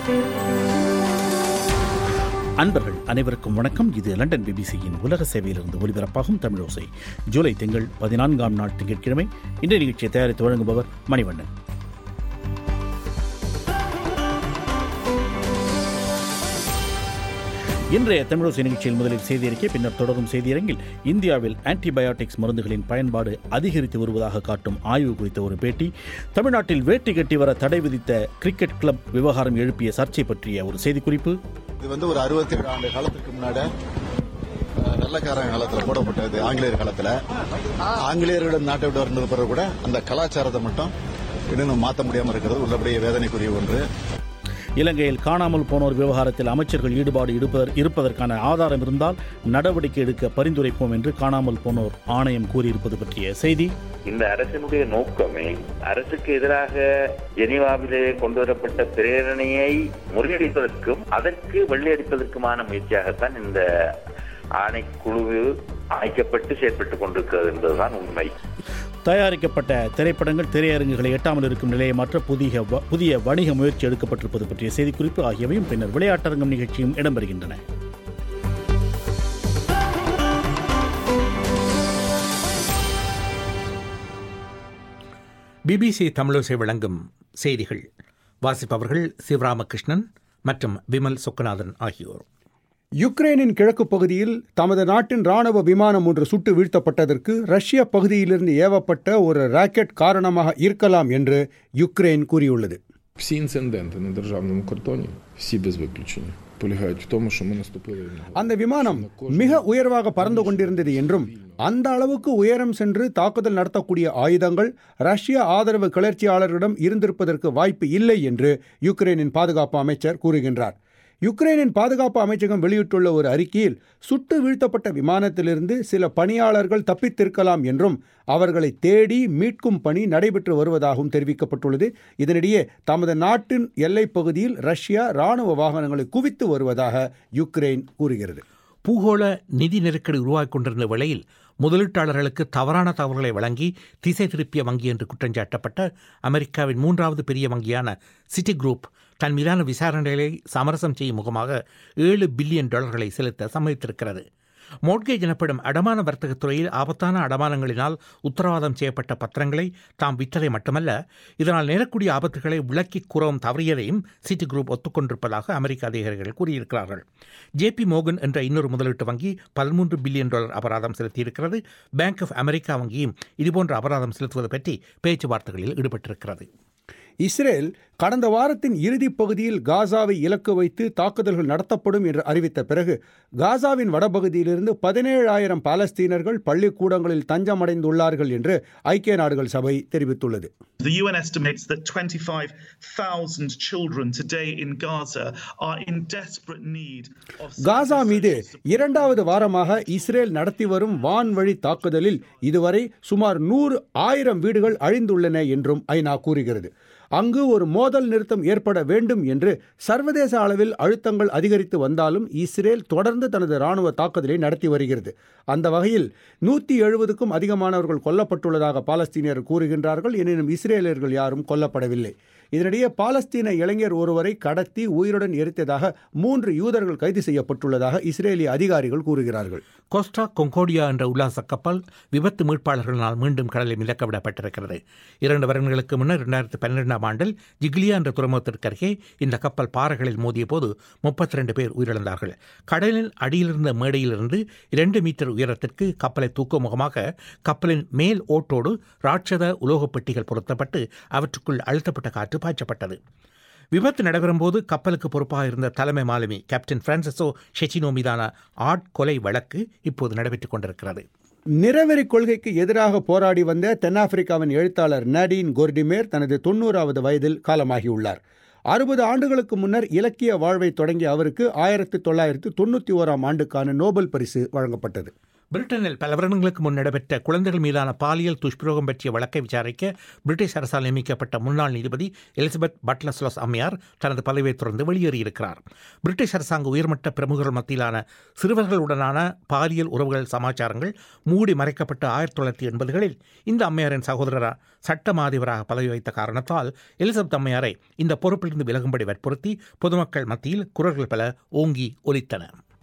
அன்பர்கள் அனைவருக்கும் வணக்கம் இது லண்டன் பிபிசியின் உலக சேவையிலிருந்து ஒலிபரப்பாகும் தமிழோசை ஜூலை திங்கள் பதினான்காம் நாள் திங்கட்கிழமை இன்றைய நிகழ்ச்சியை தயாரித்து வழங்குபவர் மணிவண்ணன் இன்றைய தமிழோசை நிகழ்ச்சியில் முதலில் செய்தி அறிக்கை பின்னர் தொடரும் செய்தியரங்கில் இந்தியாவில் ஆன்டிபயோட்டிக்ஸ் மருந்துகளின் பயன்பாடு அதிகரித்து வருவதாக காட்டும் ஆய்வு குறித்த ஒரு பேட்டி தமிழ்நாட்டில் வேட்டி கட்டி வர தடை விதித்த கிரிக்கெட் கிளப் விவகாரம் எழுப்பிய சர்ச்சை பற்றிய ஒரு செய்திக்குறிப்பு இது வந்து ஒரு அறுபத்தி ஏழு ஆண்டு காலத்துக்கு முன்னாடி அஹ், வெள்ளைக்காரன் காலத்துல போடப்பட்டது ஆங்கிலேயர் காலத்துல ஆங்கிலேயர்களிடம் நாட்டை விட்டு வந்தது பிறகு கூட அந்த கலாச்சாரத்தை மட்டும் இன்னும் மாற்ற முடியாம இருக்கிறது உள்ளபடியே வேதனைக்குரிய ஒன்று இலங்கையில் காணாமல் போனோர் விவகாரத்தில் அமைச்சர்கள் ஈடுபாடு இருப்பதற்- இருப்பதற்கான ஆதாரம் இருந்தால் நடவடிக்கை எடுக்க பரிந்துரைப்போம் என்று காணாமல் போனோர் ஆணையம் கூறியிருப்பது பற்றிய செய்தி இந்த அரசினுடைய நோக்கமே அரசுக்கு எதிராக ஜெனீவாவிலே கொண்டு வரப்பட்ட பிரேரணையை முறியடிப்பதற்கும் அதற்கு வெள்ளையடிப்பதற்குமான முயற்சியாகத்தான் இந்த ஆணைக்குழு அமைக்கப்பட்டு செயற்பட்டுக் கொண்டிருக்கிறது என்பதுதான் உண்மை தயாரிக்கப்பட்ட திரைப்படங்கள் திரையரங்குகளை எட்டாமல் இருக்கும் நிலையை மாற்ற புதிய வ- புதிய வணிக முயற்சி எடுக்கப்பட்டிருப்பது பற்றிய செய்திக்குறிப்பு ஆகியவையும் பின்னர் விளையாட்டரங்கம் நிகழ்ச்சியும் இடம்பெறுகின்றன பிபிசி தமிழோசை வழங்கும் செய்திகள் வாசிப்பவர்கள் சிவராமகிருஷ்ணன் மற்றும் விமல் சொக்கநாதன் ஆகியோர் யுக்ரைனின் கிழக்கு பகுதியில் தமது நாட்டின் ராணுவ விமானம் ஒன்று சுட்டு வீழ்த்தப்பட்டதற்கு ரஷ்ய பகுதியிலிருந்து ஏவப்பட்ட ஒரு ராக்கெட் காரணமாக இருக்கலாம் என்று யுக்ரைன் கூறியுள்ளது Всі інциденти на державному кордоні, всі без виключення, полягають в тому, що ми наступили на அந்த விமானம் மிக உயர்வாக பறந்து கொண்டிருந்தது என்றும் அந்த அளவுக்கு உயரம் சென்று தாக்குதல் நடத்தக்கூடிய ஆயுதங்கள் ரஷ்ய ஆதரவு கிளர்ச்சியாளர்களிடம் இருந்திருப்பதற்கு வாய்ப்பு இல்லை என்று யுக்ரைனின் பாதுகாப்பு அமைச்சர் கூறுகின்றார் யுக்ரைனின் பாதுகாப்பு அமைச்சகம் வெளியிட்டுள்ள ஒரு அறிக்கையில் சுட்டு வீழ்த்தப்பட்ட விமானத்திலிருந்து சில பணியாளர்கள் தப்பித்திருக்கலாம் என்றும் அவர்களை தேடி மீட்கும் பணி நடைபெற்று வருவதாகவும் தெரிவிக்கப்பட்டுள்ளது இதனிடையே தமது நாட்டின் எல்லைப் பகுதியில் ரஷ்யா ராணுவ வாகனங்களை குவித்து வருவதாக யுக்ரைன் கூறுகிறது பூகோள நிதி நெருக்கடி உருவாகிக் கொண்டிருந்த வேளையில் முதலீட்டாளர்களுக்கு தவறான தகவல்களை வழங்கி திசை திருப்பிய வங்கி என்று குற்றஞ்சாட்டப்பட்ட அமெரிக்காவின் மூன்றாவது பெரிய வங்கியான சிட்டி குரூப் தன் மீதான விசாரணைகளை சமரசம் செய்யும் முகமாக ஏழு பில்லியன் டாலர்களை செலுத்த சம்மதித்திருக்கிறது மோட்கேஜ் எனப்படும் அடமான வர்த்தகத் துறையில் ஆபத்தான அடமானங்களினால் உத்தரவாதம் செய்யப்பட்ட பத்திரங்களை தாம் விற்றதை மட்டுமல்ல இதனால் நேரக்கூடிய ஆபத்துகளை விளக்கிக் கூறவும் தவறியதையும் சிட்டி குரூப் ஒத்துக்கொண்டிருப்பதாக அமெரிக்க அதிகாரிகள் கூறியிருக்கிறார்கள் ஜேபி மோகன் என்ற இன்னொரு முதலீட்டு வங்கி பதிமூன்று பில்லியன் டாலர் அபராதம் செலுத்தியிருக்கிறது பேங்க் ஆஃப் அமெரிக்கா வங்கியும் இதுபோன்ற அபராதம் செலுத்துவது பற்றி பேச்சுவார்த்தைகளில் ஈடுபட்டிருக்கிறது இஸ்ரேல் கடந்த வாரத்தின் இறுதிப் பகுதியில் காசாவை இலக்கு வைத்து தாக்குதல்கள் நடத்தப்படும் என்று அறிவித்த பிறகு காசாவின் வடபகுதியிலிருந்து பதினேழாயிரம் பாலஸ்தீனர்கள் பள்ளிக்கூடங்களில் தஞ்சமடைந்துள்ளார்கள் என்று ஐக்கிய நாடுகள் சபை தெரிவித்துள்ளது The UN estimates that 25,000 children today in Gaza are in desperate need of காசா மீது இரண்டாவது வாரமாக இஸ்ரேல் நடத்தி வரும் வான்வழி தாக்குதலில் இதுவரை சுமார் நூறு ஆயிரம் வீடுகள் அழிந்துள்ளன என்றும் ஐநா கூறுகிறது அங்கு ஒரு மோதல் நிறுத்தம் ஏற்பட வேண்டும் என்று சர்வதேச அளவில் அழுத்தங்கள் அதிகரித்து வந்தாலும் இஸ்ரேல் தொடர்ந்து தனது ராணுவ தாக்குதலை நடத்தி வருகிறது அந்த வகையில் நூற்றி எழுபதுக்கும் அதிகமானவர்கள் கொல்லப்பட்டுள்ளதாக பாலஸ்தீனியர் கூறுகின்றார்கள் எனினும் இஸ்ரேலியர்கள் யாரும் கொல்லப்படவில்லை இதனிடையே பாலஸ்தீன இளைஞர் ஒருவரை கடத்தி உயிருடன் எரித்ததாக மூன்று யூதர்கள் கைது செய்யப்பட்டுள்ளதாக இஸ்ரேலிய அதிகாரிகள் கூறுகிறார்கள் கோஸ்டா கொங்கோடியா என்ற உல்லாச கப்பல் விபத்து மீட்பாளர்களினால் மீண்டும் கடலில் மிதக்க விடப்பட்டிருக்கிறது இரண்டு வருடங்களுக்கு முன்னர் இரண்டாயிரத்தி பன்னிரெண்டாம் ஆண்டில் ஜிக்லியா என்ற துறைமுகத்திற்கு அருகே இந்த கப்பல் பாறைகளில் மோதிய போது முப்பத்தி ரெண்டு பேர் உயிரிழந்தார்கள் கடலின் அடியிலிருந்த மேடையிலிருந்து இரண்டு மீட்டர் உயரத்திற்கு கப்பலை தூக்கும் முகமாக கப்பலின் மேல் ஓட்டோடு ராட்சத உலோகப் பெட்டிகள் பொருத்தப்பட்டு அவற்றுக்குள் அழுத்தப்பட்ட காற்று பாய்ச்சப்பட்டது விபத்து நடைபெறும்போது கப்பலுக்கு பொறுப்பாக இருந்த தலைமை மாலுமி கேப்டன் பிரான்சிசோ ஷெச்சினோ மீதான ஆட்கொலை வழக்கு இப்போது நடைபெற்றுக் கொண்டிருக்கிறது நிறவெறி கொள்கைக்கு எதிராக போராடி வந்த தென்னாப்பிரிக்காவின் எழுத்தாளர் நடீன் கோர்டிமேர் தனது தொண்ணூறாவது வயதில் காலமாகியுள்ளார் அறுபது ஆண்டுகளுக்கு முன்னர் இலக்கிய வாழ்வை தொடங்கிய அவருக்கு ஆயிரத்தி தொள்ளாயிரத்து தொண்ணூற்றி ஓராம் ஆண்டுக்கான நோபல் பரிசு வழங்கப்பட்டது பிரிட்டனில் பல வருடங்களுக்கு முன் நடைபெற்ற குழந்தைகள் மீதான பாலியல் துஷ்பிரயோகம் பற்றிய வழக்கை விசாரிக்க பிரிட்டிஷ் அரசால் நியமிக்கப்பட்ட முன்னாள் நீதிபதி எலிசபெத் பட்லஸ்லாஸ் அம்மையார் தனது பதவியை தொடர்ந்து வெளியேறியிருக்கிறார் பிரிட்டிஷ் அரசாங்க உயர்மட்ட பிரமுகர்கள் மத்தியிலான சிறுவர்களுடனான பாலியல் உறவுகள் சமாச்சாரங்கள் மூடி மறைக்கப்பட்ட ஆயிரத்தி தொள்ளாயிரத்தி எண்பதுகளில் இந்த அம்மையாரின் சகோதரர் சட்ட மாதிபராக பதவி வைத்த காரணத்தால் எலிசபெத் அம்மையாரை இந்த பொறுப்பிலிருந்து விலகும்படி வற்புறுத்தி பொதுமக்கள் மத்தியில் குரல்கள் பல ஓங்கி ஒலித்தன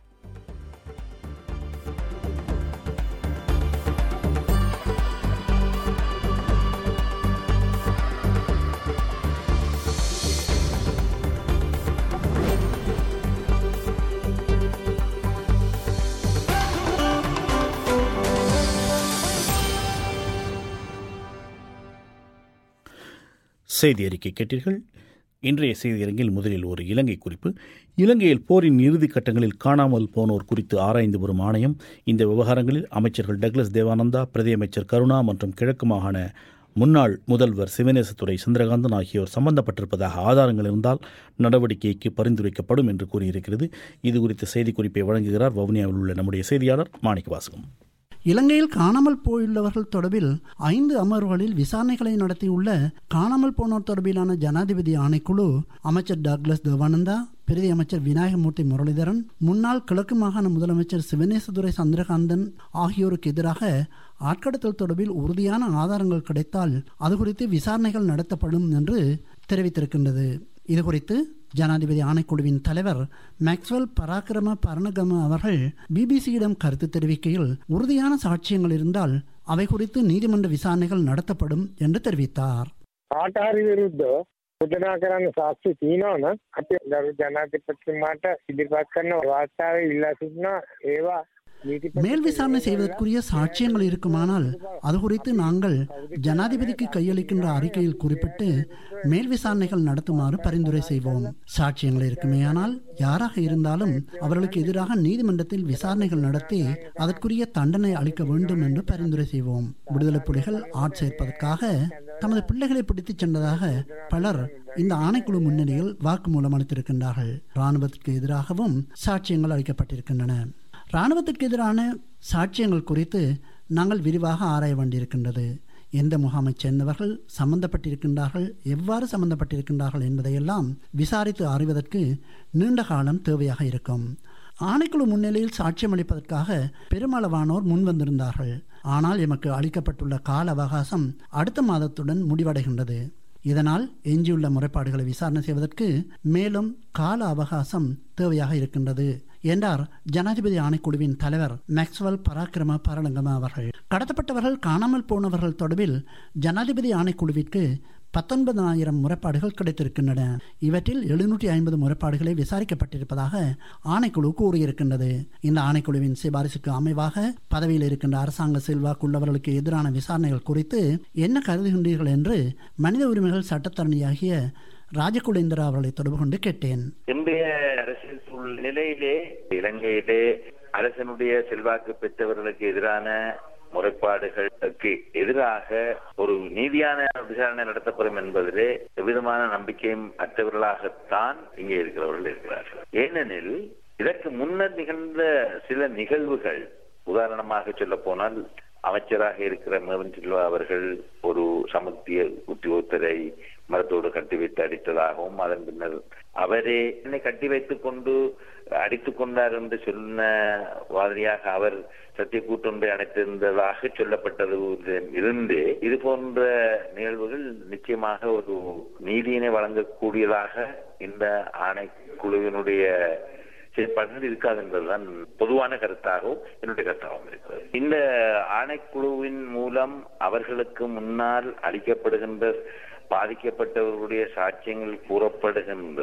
செய்தி அறிக்கை கேட்டீர்கள் இன்றைய செய்தியரங்கில் முதலில் ஒரு இலங்கை குறிப்பு இலங்கையில் போரின் இறுதி கட்டங்களில் காணாமல் போனோர் குறித்து ஆராய்ந்து வரும் ஆணையம் இந்த விவகாரங்களில் அமைச்சர்கள் டக்ளஸ் தேவானந்தா பிரதியமைச்சர் கருணா மற்றும் கிழக்கு மாகாண முன்னாள் முதல்வர் சிவநேசத்துறை சந்திரகாந்தன் ஆகியோர் சம்பந்தப்பட்டிருப்பதாக ஆதாரங்கள் இருந்தால் நடவடிக்கைக்கு பரிந்துரைக்கப்படும் என்று கூறியிருக்கிறது இது குறித்த செய்திக்குறிப்பை வழங்குகிறார் வவுனியாவில் உள்ள நம்முடைய செய்தியாளர் மாணிக்க வாசகம் இலங்கையில் காணாமல் போயுள்ளவர்கள் தொடர்பில் ஐந்து அமர்வுகளில் விசாரணைகளை நடத்தியுள்ள காணாமல் போனோர் தொடர்பிலான ஜனாதிபதி ஆணைக்குழு அமைச்சர் டாக்லஸ் தேவானந்தா பிரதி அமைச்சர் விநாயகமூர்த்தி முரளிதரன் முன்னாள் கிழக்கு மாகாண முதலமைச்சர் சிவனேசதுரை சந்திரகாந்தன் ஆகியோருக்கு எதிராக ஆட்கடத்தல் தொடர்பில் உறுதியான ஆதாரங்கள் கிடைத்தால் அது குறித்து விசாரணைகள் நடத்தப்படும் என்று தெரிவித்திருக்கின்றது இதுகுறித்து ஜனாதிபதி ஆணைக்குழுவின் தலைவர் மேக்ஸ்வெல் பராக்கிரம பரணகம அவர்கள் பிபிசியிடம் கருத்து தெரிவிக்கையில் உறுதியான சாட்சியங்கள் இருந்தால் அவை குறித்து நீதிமன்ற விசாரணைகள் நடத்தப்படும் என்று தெரிவித்தார் කාටහරි විරුද්ධ පුදනා කරන්න සාක්ෂි තියෙනවා නම් අපි ගරු ජනාධිපතිතුමාට ඉදිරිපත් කරන වාර්තාවේ ඉල්ලා සිටිනවා ඒවා மேல் விசாரணை செய்வதற்குரிய சாட்சியங்கள் இருக்குமானால் அது குறித்து நாங்கள் ஜனாதிபதிக்கு கையளிக்கின்ற அறிக்கையில் குறிப்பிட்டு மேல் விசாரணைகள் நடத்துமாறு பரிந்துரை செய்வோம் சாட்சியங்கள் இருக்குமேயானால் யாராக இருந்தாலும் அவர்களுக்கு எதிராக நீதிமன்றத்தில் விசாரணைகள் நடத்தி அதற்குரிய தண்டனை அளிக்க வேண்டும் என்று பரிந்துரை செய்வோம் விடுதலை புலிகள் ஆட்சேர்ப்பதற்காக தமது பிள்ளைகளை பிடித்துச் சென்றதாக பலர் இந்த ஆணைக்குழு முன்னணியில் வாக்குமூலம் அளித்திருக்கின்றார்கள் இராணுவத்திற்கு எதிராகவும் சாட்சியங்கள் அளிக்கப்பட்டிருக்கின்றன இராணுவத்திற்கு எதிரான சாட்சியங்கள் குறித்து நாங்கள் விரிவாக ஆராய வேண்டியிருக்கின்றது எந்த முகாமைச் சேர்ந்தவர்கள் சம்பந்தப்பட்டிருக்கின்றார்கள் எவ்வாறு சம்பந்தப்பட்டிருக்கின்றார்கள் என்பதையெல்லாம் விசாரித்து அறிவதற்கு நீண்ட காலம் தேவையாக இருக்கும் ஆணைக்குழு முன்னிலையில் சாட்சியம் அளிப்பதற்காக பெருமளவானோர் முன்வந்திருந்தார்கள் ஆனால் எமக்கு அளிக்கப்பட்டுள்ள கால அவகாசம் அடுத்த மாதத்துடன் முடிவடைகின்றது இதனால் எஞ்சியுள்ள முறைப்பாடுகளை விசாரணை செய்வதற்கு மேலும் கால அவகாசம் தேவையாக இருக்கின்றது என்றார் ஜனாதிபதி ஆணைக்குழுவின் தலைவர் மேக்ஸ்வெல் பராக்கிரம பரலங்கம அவர்கள் கடத்தப்பட்டவர்கள் காணாமல் போனவர்கள் தொடர்பில் ஜனாதிபதி ஆணைக்குழுவிற்கு பத்தொன்பதாயிரம் முறைப்பாடுகள் கிடைத்திருக்கின்றன இவற்றில் எழுநூற்றி ஐம்பது முறைப்பாடுகளை விசாரிக்கப்பட்டிருப்பதாக ஆணைக்குழு கூறியிருக்கின்றது இந்த ஆணைக்குழுவின் சிபாரிசுக்கு அமைவாக பதவியில் இருக்கின்ற அரசாங்க செல்வாக்குள்ளவர்களுக்கு எதிரான விசாரணைகள் குறித்து என்ன கருதுகின்றீர்கள் என்று மனித உரிமைகள் சட்டத்தரணியாகிய ராஜகுலேந்திரா அவர்களை தொடர்பு கொண்டு கேட்டேன் இன்றைய அரசியல் சூழ்நிலையிலே இலங்கையிலே அரசனுடைய செல்வாக்கு பெற்றவர்களுக்கு எதிரான முறைப்பாடுகளுக்கு எதிராக ஒரு நீதியான விசாரணை நடத்தப்படும் என்பதிலே எவ்விதமான நம்பிக்கையும் அற்றவர்களாகத்தான் இங்கே இருக்கிறவர்கள் இருக்கிறார்கள் ஏனெனில் இதற்கு முன்னர் நிகழ்ந்த சில நிகழ்வுகள் உதாரணமாக சொல்ல போனால் அமைச்சராக இருக்கிற மேவன் சில்வா அவர்கள் ஒரு சமத்திய உத்தியோகத்தரை மரத்தோடு கட்டி வைத்து அடித்ததாகவும் அதன் பின்னர் அவரே என்னை கட்டி வைத்துக் கொண்டு அடித்துக் கொண்டார் என்று சொன்ன மாதிரியாக அவர் சத்திய கூட்டொன்றை அணைத்திருந்ததாக சொல்லப்பட்டது இருந்து இது போன்ற நிகழ்வுகள் நிச்சயமாக ஒரு நீதியினை வழங்கக்கூடியதாக இந்த ஆணைக்குழுவினுடைய செயற்பாடுகள் இருக்காது என்பதுதான் பொதுவான கருத்தாகவும் என்னுடைய கருத்தாகவும் இருக்கிறது இந்த ஆணைக்குழுவின் மூலம் அவர்களுக்கு முன்னால் அளிக்கப்படுகின்ற பாதிக்கப்பட்டவர்களுடைய சாட்சியங்கள் கூறப்படுகின்ற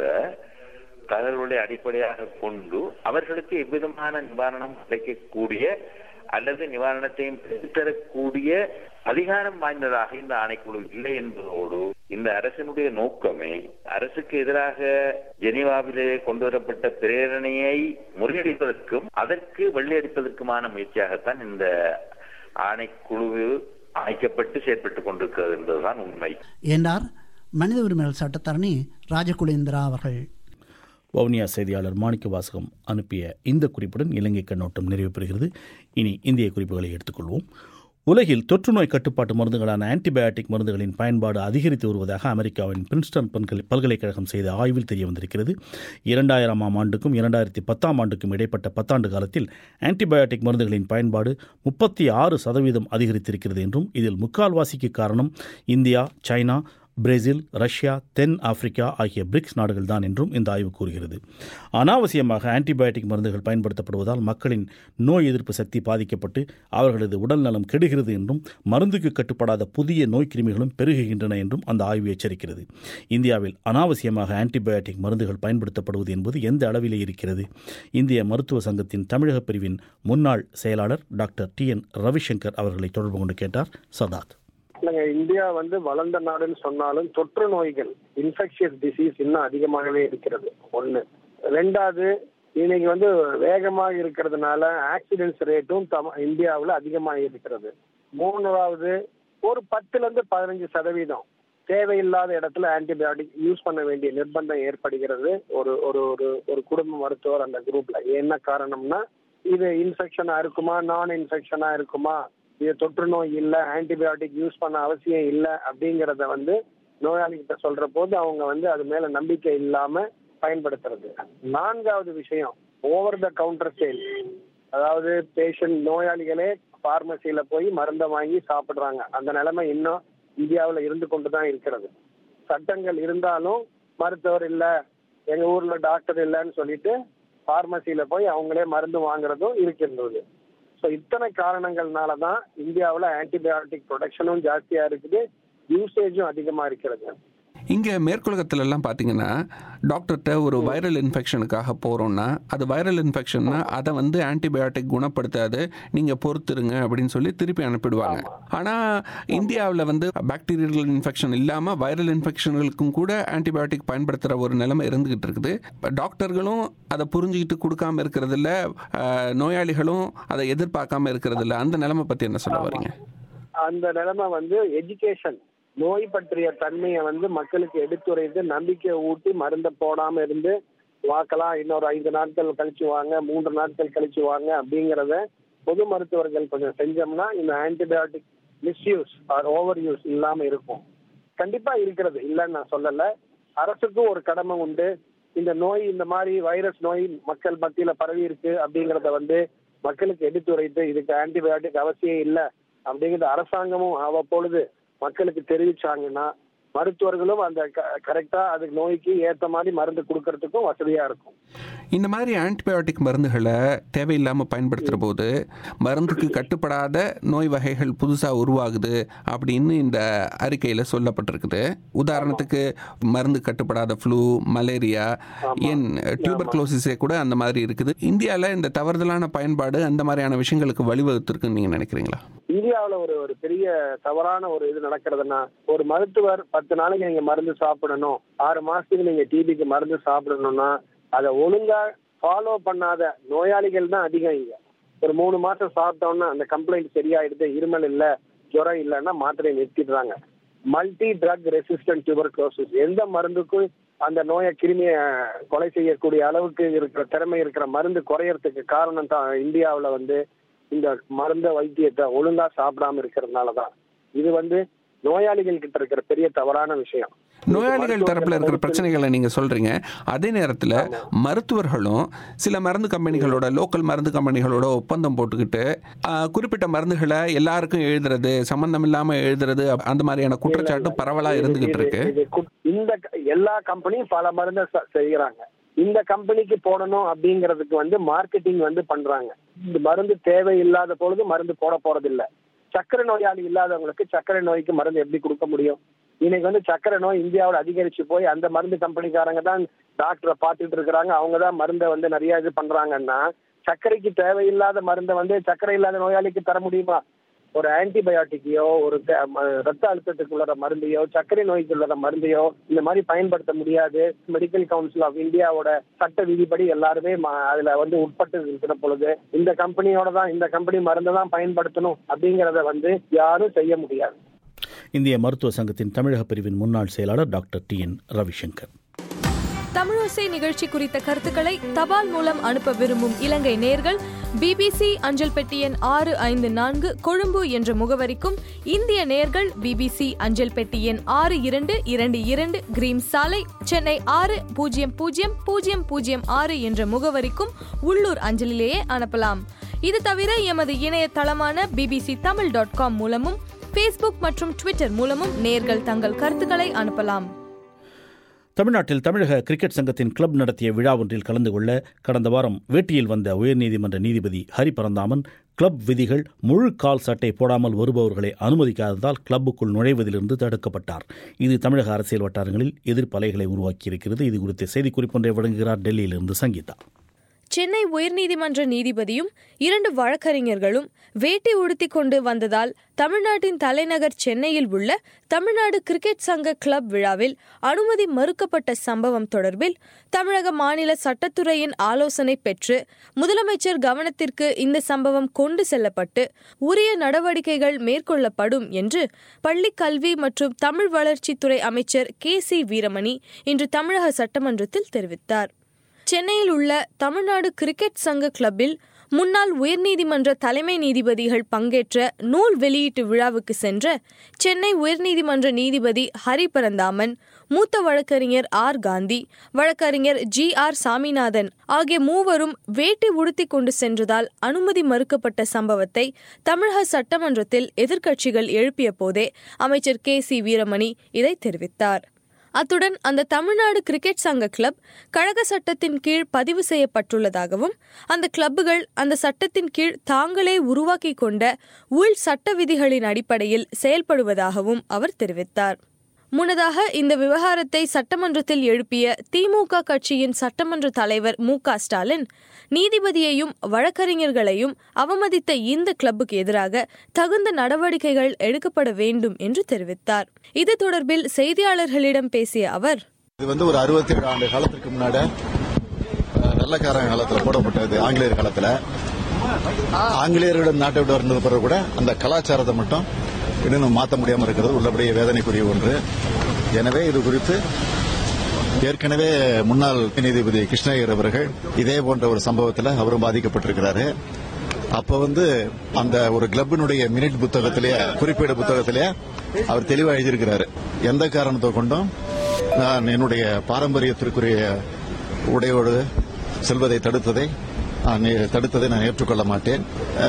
தகவல்களை அடிப்படையாக கொண்டு அவர்களுக்கு எவ்விதமான நிவாரணம் கிடைக்கக்கூடிய அல்லது நிவாரணத்தையும் பெற்றுத்தரக்கூடிய அதிகாரம் வாய்ந்ததாக இந்த ஆணைக்குழு இல்லை என்பதோடு இந்த அரசினுடைய நோக்கமே அரசுக்கு எதிராக ஜெனீவாவிலே கொண்டு வரப்பட்ட பிரேரணையை முறியடிப்பதற்கும் அதற்கு வெள்ளையடிப்பதற்குமான முயற்சியாகத்தான் இந்த ஆணைக்குழு அமைக்கப்பட்டு செயற்பட்டுக் கொண்டிருக்கிறது என்பதுதான் உண்மை என்றார் மனித உரிமைகள் சட்டத்தரணி ராஜகுலேந்திரா அவர்கள் வவுனியா செய்தியாளர் மாணிக்க வாசகம் அனுப்பிய இந்த குறிப்புடன் இலங்கை கண்ணோட்டம் நிறைவு பெறுகிறது இனி இந்திய குறிப்புகளை எடுத்துக்கொள்வோம் உலகில் தொற்றுநோய் கட்டுப்பாட்டு மருந்துகளான ஆன்டிபயாட்டிக் மருந்துகளின் பயன்பாடு அதிகரித்து வருவதாக அமெரிக்காவின் பிரின்ஸ்டன் பல்கலை பல்கலைக்கழகம் செய்த ஆய்வில் தெரிய வந்திருக்கிறது இரண்டாயிரமாம் ஆண்டுக்கும் இரண்டாயிரத்தி பத்தாம் ஆண்டுக்கும் இடைப்பட்ட பத்தாண்டு காலத்தில் ஆன்டிபயாட்டிக் மருந்துகளின் பயன்பாடு முப்பத்தி ஆறு சதவீதம் அதிகரித்திருக்கிறது என்றும் இதில் முக்கால்வாசிக்கு காரணம் இந்தியா சைனா பிரேசில் ரஷ்யா தென் ஆப்பிரிக்கா ஆகிய பிரிக்ஸ் நாடுகள்தான் என்றும் இந்த ஆய்வு கூறுகிறது அனாவசியமாக ஆன்டிபயோட்டிக் மருந்துகள் பயன்படுத்தப்படுவதால் மக்களின் நோய் எதிர்ப்பு சக்தி பாதிக்கப்பட்டு அவர்களது உடல் நலம் கெடுகிறது என்றும் மருந்துக்கு கட்டுப்படாத புதிய நோய் கிருமிகளும் பெருகுகின்றன என்றும் அந்த ஆய்வு எச்சரிக்கிறது இந்தியாவில் அனாவசியமாக ஆன்டிபயோட்டிக் மருந்துகள் பயன்படுத்தப்படுவது என்பது எந்த அளவிலே இருக்கிறது இந்திய மருத்துவ சங்கத்தின் தமிழக பிரிவின் முன்னாள் செயலாளர் டாக்டர் டி என் ரவிசங்கர் அவர்களை தொடர்பு கொண்டு கேட்டார் சதாத் இல்லைங்க இந்தியா வந்து வளர்ந்த நாடுன்னு சொன்னாலும் தொற்று நோய்கள் இன்ஃபெக்ஷியஸ் டிசீஸ் இன்னும் அதிகமாகவே இருக்கிறது ஒண்ணு ரெண்டாவது இன்னைக்கு வந்து வேகமாக இருக்கிறதுனால ஆக்சிடென்ட்ஸ் ரேட்டும் தம இந்தியாவில் அதிகமாக இருக்கிறது மூணாவது ஒரு பத்துல இருந்து பதினஞ்சு சதவீதம் தேவையில்லாத இடத்துல ஆன்டிபயோட்டிக் யூஸ் பண்ண வேண்டிய நிர்பந்தம் ஏற்படுகிறது ஒரு ஒரு ஒரு ஒரு குடும்ப மருத்துவர் அந்த குரூப்ல என்ன காரணம்னா இது இன்ஃபெக்ஷனா இருக்குமா நான் இன்ஃபெக்ஷனா இருக்குமா இது தொற்று நோய் இல்லை ஆன்டிபயோட்டிக் யூஸ் பண்ண அவசியம் இல்லை அப்படிங்கிறத வந்து நோயாளி கிட்ட சொல்ற போது அவங்க வந்து அது மேல நம்பிக்கை இல்லாம பயன்படுத்துறது நான்காவது விஷயம் ஓவர் த கவுண்டர் சேல் அதாவது பேஷண்ட் நோயாளிகளே பார்மசியில போய் மருந்தை வாங்கி சாப்பிடுறாங்க அந்த நிலைமை இன்னும் இந்தியாவில் இருந்து கொண்டு தான் இருக்கிறது சட்டங்கள் இருந்தாலும் மருத்துவர் இல்லை எங்க ஊர்ல டாக்டர் இல்லைன்னு சொல்லிட்டு பார்மசியில போய் அவங்களே மருந்து வாங்குறதும் இருக்கின்றது ஸோ இத்தனை காரணங்கள்னால தான் இந்தியாவில் ஆன்டிபயோட்டிக் ப்ரொடக்ஷனும் ஜாஸ்தியா இருக்குது யூசேஜும் அதிகமா இருக்கிறது இங்கே மேற்குலகத்துல எல்லாம் பார்த்தீங்கன்னா டாக்டர்கிட்ட ஒரு வைரல் இன்ஃபெக்ஷனுக்காக போகிறோம்னா அது வைரல் இன்ஃபெக்ஷன்னா அதை வந்து ஆன்டிபயோட்டிக் குணப்படுத்தாது நீங்கள் பொறுத்துருங்க அப்படின்னு சொல்லி திருப்பி அனுப்பிடுவாங்க ஆனால் இந்தியாவில் வந்து பாக்டீரியல் இன்ஃபெக்ஷன் இல்லாமல் வைரல் இன்ஃபெக்ஷன்களுக்கும் கூட ஆன்டிபயோட்டிக் பயன்படுத்துகிற ஒரு நிலைமை இருந்துகிட்டு இருக்குது டாக்டர்களும் அதை புரிஞ்சுக்கிட்டு கொடுக்காம இருக்கிறதில்ல அஹ், நோயாளிகளும் அதை எதிர்பார்க்காம இருக்கிறதில்ல அந்த நிலைமை பற்றி என்ன சொல்ல வரீங்க அந்த நிலைமை வந்து எஜுகேஷன் நோய் பற்றிய தன்மையை வந்து மக்களுக்கு எடுத்துரைத்து நம்பிக்கை ஊட்டி மருந்தை போடாம இருந்து வாக்கலாம் இன்னொரு ஐந்து நாட்கள் கழிச்சு வாங்க மூன்று நாட்கள் கழிச்சு வாங்க அப்படிங்கிறத பொது மருத்துவர்கள் கொஞ்சம் செஞ்சோம்னா இந்த antibiotic misuse or over use இல்லாம இருக்கும் கண்டிப்பா இருக்கிறது இல்லைன்னு நான் சொல்லல அரசுக்கும் ஒரு கடமை உண்டு இந்த நோய் இந்த மாதிரி வைரஸ் நோய் மக்கள் மத்தியில பரவி இருக்கு அப்படிங்கறத வந்து மக்களுக்கு எடுத்துரைத்து இதுக்கு ஆன்டிபயோட்டிக் அவசியம் இல்லை அப்படிங்கிறது அரசாங்கமும் அவ்வப்பொழுது மக்களுக்கு தெரிவிச்சாங்கன்னா மருத்துவர்களும் அந்த கரெக்டா அதுக்கு நோய்க்கு ஏத்த மாதிரி மருந்து கொடுக்கறதுக்கும் வசதியா இருக்கும் இந்த மாதிரி ஆன்டிபயோட்டிக் மருந்துகளை தேவையில்லாமல் பயன்படுத்துகிற போது மருந்துக்கு கட்டுப்படாத நோய் வகைகள் புதுசாக உருவாகுது அப்படின்னு இந்த அறிக்கையில் சொல்லப்பட்டிருக்குது உதாரணத்துக்கு மருந்து கட்டுப்படாத ஃப்ளூ மலேரியா ஏன் டியூபர்குலோசிஸே கூட அந்த மாதிரி இருக்குது இந்தியாவில் இந்த தவறுதலான பயன்பாடு அந்த மாதிரியான விஷயங்களுக்கு வழிவகுத்திருக்குன்னு நீங்கள் நினைக்கிறீங்களா இந்தியாவில் ஒரு ஒரு பெரிய தவறான ஒரு இது நடக்கிறதுனா ஒரு மருத்துவர் பத்து நாளைக்கு நீங்க மருந்து சாப்பிடணும் ஆறு மாசத்துக்கு நீங்க டிபிக்கு மருந்து சாப்பிடணும்னா அதை ஒழுங்கா ஃபாலோ பண்ணாத நோயாளிகள் தான் அதிகம் இங்க ஒரு மூணு மாசம் சாப்பிட்டோம்னா அந்த கம்ப்ளைண்ட் சரியாயிடுது இருமல் இல்ல ஜுரம் இல்லைன்னா மாத்திரையை நிறுத்திடுறாங்க மல்டி ட்ரக் ரெசிஸ்டன்ட் டியூபர்குலோசிஸ் எந்த மருந்துக்கும் அந்த நோயை கிருமியை கொலை செய்யக்கூடிய அளவுக்கு இருக்கிற திறமை இருக்கிற மருந்து குறையறதுக்கு காரணம் தான் இந்தியாவில் வந்து இந்த மருந்த வைத்தியத்தை ஒழுங்கா சாப்பிடாம இருக்கிறதுனால தான் இது வந்து நோயாளிகள் கிட்ட இருக்கிற பெரிய தவறான விஷயம் நோயாளிகள் தரப்பில் இருக்கிற பிரச்சனைகளை நீங்கள் சொல்கிறீங்க அதே நேரத்தில் மருத்துவர்களும் சில மருந்து கம்பெனிகளோட லோக்கல் மருந்து கம்பெனிகளோட ஒப்பந்தம் போட்டுக்கிட்டு ஆஹ், குறிப்பிட்ட மருந்துகளை எல்லாருக்கும் எழுதுறது சம்பந்தம் இல்லாமல் எழுதுறது அந்த மாதிரியான குற்றச்சாட்டு பரவலாக இருந்துகிட்டு இருக்கு இது கு- இந்த க- எல்லா கம்பெனியும் பல மருந்தை ச- செய்யறாங்க இந்த கம்பெனிக்கு போடணும் அப்படிங்கிறதுக்கு வந்து மார்க்கெட்டிங் வந்து பண்றாங்க இந்த மருந்து தேவை இல்லாத பொழுது மருந்து போட போறதில்ல சர்க்கரை நோயாளி இல்லாதவங்களுக்கு சர்க்கரை நோய்க்கு மருந்து எப்படி கொடுக்க முடியும் இன்னைக்கு வந்து சர்க்கரை நோய் இந்தியாவில் அதிகரிச்சு போய் அந்த மருந்து கம்பெனிக்காரங்க தான் டாக்டரை பார்த்துட்டு இருக்கிறாங்க அவங்க தான் மருந்தை வந்து நிறைய இது பண்றாங்கன்னா சர்க்கரைக்கு தேவையில்லாத மருந்தை வந்து சர்க்கரை இல்லாத நோயாளிக்கு தர முடியுமா ஒரு ஆன்டிபயோட்டிக்கையோ ஒரு த- ம- ரத்த அழுத்தத்துக்கு உள்ள மருந்தையோ சர்க்கரை நோய்க்கு உள்ள மருந்தையோ இந்த மாதிரி பயன்படுத்த முடியாது மெடிக்கல் கவுன்சில் ஆஃப் இந்தியாவோட சட்ட விதிப்படி எல்லாருமே ம- அதுல வந்து உட்பட்டு இருக்கிற பொழுது இந்த கம்பெனியோட தான் இந்த கம்பெனி மருந்தை தான் பயன்படுத்தணும் அப்படிங்கறத வந்து யாரும் செய்ய முடியாது இந்திய மருத்துவ சங்கத்தின் தமிழக பிரிவின் முன்னாள் செயலாளர் doctor T N Ravishankar Tamilosai நிகழ்ச்சி குறித்த கருத்துக்களை தபால் மூலம் அனுப்ப விரும்பும் இலங்கை நேர்கள் பிபிசி அஞ்சல் பெட்டி எண் ஆறு ஐந்து நான்கு கொழும்பு என்ற முகவரிக்கும் இந்திய நேர்கள் பிபிசி அஞ்சல் பெட்டி எண் ஆறு இரண்டு இரண்டு இரண்டு கிரீம் சாலை சென்னை ஆறு பூஜ்ஜியம் பூஜ்ஜியம் பூஜ்ஜியம் பூஜ்ஜியம் ஆறு என்ற முகவரிக்கும் உள்ளூர் அஞ்சலிலேயே அனுப்பலாம் இது தவிர எமது இணையதளமான பிபிசி தமிழ் டாட் காம் மூலமும் ஃபேஸ்புக் மற்றும் ட்விட்டர் மூலமும் நேர்கள் தங்கள் கருத்துக்களை அனுப்பலாம் தமிழ்நாட்டில் தமிழக கிரிக்கெட் சங்கத்தின் கிளப் நடத்திய விழா ஒன்றில் கலந்து கொள்ள கடந்த வாரம் வேட்டியில் வந்த உயர்நீதிமன்ற நீதிபதி ஹரி பரந்தாமன் கிளப் விதிகள் முழு கால் சட்டை போடாமல் வருபவர்களை அனுமதிக்காததால் கிளப்புக்குள் நுழைவதிலிருந்து தடுக்கப்பட்டார் இது தமிழக அரசியல் வட்டாரங்களில் எதிர்ப்பலைகளை உருவாக்கியிருக்கிறது இது குறித்த செய்திக்குறிப்பு ஒன்றை வழங்குகிறார் டெல்லியிலிருந்து சங்கீதா சென்னை உயர்நீதிமன்ற நீதிபதியும் இரண்டு வழக்கறிஞர்களும் வேட்டி உடுத்தி கொண்டு வந்ததால் தமிழ்நாட்டின் தலைநகர் சென்னையில் உள்ள தமிழ்நாடு கிரிக்கெட் சங்க கிளப் விழாவில் அனுமதி மறுக்கப்பட்ட சம்பவம் தொடர்பில் தமிழக மாநில சட்டத்துறையின் ஆலோசனை பெற்று முதலமைச்சர் கவனத்திற்கு இந்த சம்பவம் கொண்டு செல்லப்பட்டு உரிய நடவடிக்கைகள் மேற்கொள்ளப்படும் என்று பள்ளிக் கல்வி மற்றும் தமிழ் வளர்ச்சித்துறை அமைச்சர் கே சி வீரமணி இன்று தமிழக சட்டமன்றத்தில் தெரிவித்தார் சென்னையில் உள்ள தமிழ்நாடு கிரிக்கெட் சங்க கிளப்பில் முன்னாள் உயர்நீதிமன்ற தலைமை நீதிபதிகள் பங்கேற்ற நூல் வெளியீட்டு விழாவுக்கு சென்ற சென்னை உயர்நீதிமன்ற நீதிபதி ஹரி பரந்தாமன் மூத்த வழக்கறிஞர் ஆர் காந்தி வழக்கறிஞர் ஜி ஆர் சாமிநாதன் ஆகிய மூவரும் வேட்டி உடுத்தி கொண்டு சென்றதால் அனுமதி மறுக்கப்பட்ட சம்பவத்தை தமிழக சட்டமன்றத்தில் எதிர்க்கட்சிகள் எழுப்பிய போதே அமைச்சர் கே சி வீரமணி இதை தெரிவித்தார் அத்துடன் அந்த தமிழ்நாடு கிரிக்கெட் சங்க கிளப் கழக சட்டத்தின் கீழ் பதிவு செய்யப்பட்டுள்ளதாகவும் அந்த கிளப்புகள் அந்த சட்டத்தின் கீழ் தாங்களே உருவாக்கி கொண்ட உள் சட்ட விதிகளின் அடிப்படையில் செயல்படுவதாகவும் அவர் தெரிவித்தார் முன்னதாக இந்த விவகாரத்தை சட்டமன்றத்தில் எழுப்பிய திமுக கட்சியின் சட்டமன்ற தலைவர் மு ஸ்டாலின் நீதிபதியையும் வழக்கறிஞர்களையும் அவமதித்த இந்த கிளப்புக்கு எதிராக தகுந்த நடவடிக்கைகள் எடுக்கப்பட வேண்டும் என்று தெரிவித்தார் இது தொடர்பில் செய்தியாளர்களிடம் பேசிய அவர் இது வந்து ஒரு அறுபத்தி ஏழு ஆண்டு காலத்திற்கு முன்னாடி வெள்ளக்காரன் காலத்துல போடப்பட்டது ஆங்கிலேயர் காலத்துல ஆங்கிலேயர்களிடம் நாட்டை விட்டு வந்தது பிறகு கூட அந்த கலாச்சாரத்தை மட்டும் இன்னும் மாற்ற முடியாமல் இருக்கிறது உள்ளபடியே வேதனைக்குரிய ஒன்று எனவே இது குறித்து ஏற்கனவே முன்னாள் நீதிபதி கிருஷ்ணகிரி அவர்கள் இதே போன்ற ஒரு சம்பவத்தில் அவரும் பாதிக்கப்பட்டிருக்கிறாரு அப்ப வந்து அந்த ஒரு கிளப்பினுடைய மினிட் புத்தகத்திலேயே குறிப்பீடு புத்தகத்திலேயே அவர் தெளிவாக எழுதியிருக்கிறாரு எந்த காரணத்தை கொண்டும் நான் என்னுடைய பாரம்பரியத்திற்குரிய உடையோடு செல்வதை தடுத்ததை நான் தடுத்ததை நான் ஏற்றுக்கொள்ள மாட்டேன்